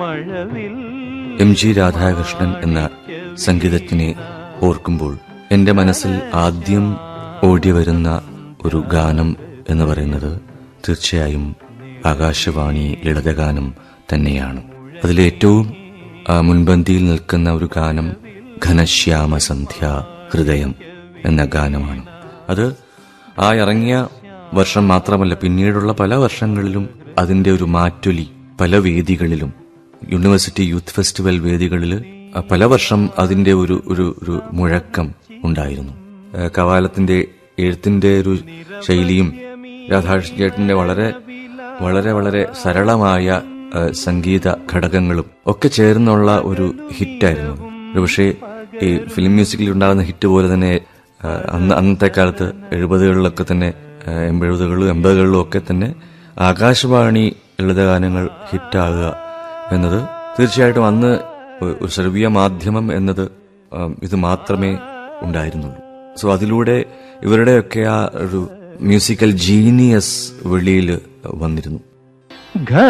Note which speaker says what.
Speaker 1: മഴവിൽ
Speaker 2: M G Radhakrishnan എന്ന സംഗീതജ്ഞനെ ഓർക്കുമ്പോൾ എന്റെ മനസ്സിൽ ആദ്യം ഓടി വരുന്ന ഒരു ഗാനം എന്ന് പറയുന്നത് തീർച്ചയായും ആകാശവാണി ലളിതഗാനം തന്നെയാണ് അതിലേറ്റവും ആ, മുൻപന്തിയിൽ നിൽക്കുന്ന ഒരു ഗാനം ഘനശ്യാമ സന്ധ്യ ഹൃദയം എന്ന ഗാനമാണ് അത് ആ ഇറങ്ങിയ വർഷം മാത്രമല്ല പിന്നീടുള്ള പല വർഷങ്ങളിലും അതിന്റെ ഒരു മാറ്റൊലി പല വേദികളിലും യൂണിവേഴ്സിറ്റി യൂത്ത് ഫെസ്റ്റിവൽ വേദികളിൽ പല വർഷം അതിന്റെ ഒരു ഒരു ഒരു മുഴക്കം ഉണ്ടായിരുന്നു ആ, കവാലത്തിന്റെ എഴുത്തിന്റെ ഒരു ശൈലിയും രാധാകൃഷ്ണൻ ചേട്ടന്റെ വളരെ വളരെ വളരെ സരളമായ ആ, സംഗീത ഘടകങ്ങളും ഒക്കെ ചേർന്നുള്ള ഒരു ഹിറ്റായിരുന്നു ഒരുപക്ഷെ ഈ ഫിലിം മ്യൂസിക്കിൽ ഉണ്ടാകുന്ന ഹിറ്റ് പോലെ തന്നെ ആ, അന്ന് അന്നത്തെ കാലത്ത് എഴുപതുകളിലൊക്കെ തന്നെ ആ, എൺപതുകളിലും എൺപതുകളിലും ഒക്കെ തന്നെ ആകാശവാണി ലളിതഗാനങ്ങൾ ഹിറ്റാകുക എന്നത് തീർച്ചയായിട്ടും അന്ന് ഒ- ഒരു ശ്രവ്യ മാധ്യമം എന്നത് ആ, ഇത് മാത്രമേ ഉണ്ടായിരുന്നുള്ളൂ സോ അതിലൂടെ ഇവരുടെയൊക്കെ ആ ഒരു മ്യൂസിക്കൽ ജീനിയസ് വെളിയിൽ വന്നിരുന്നു
Speaker 1: ഘ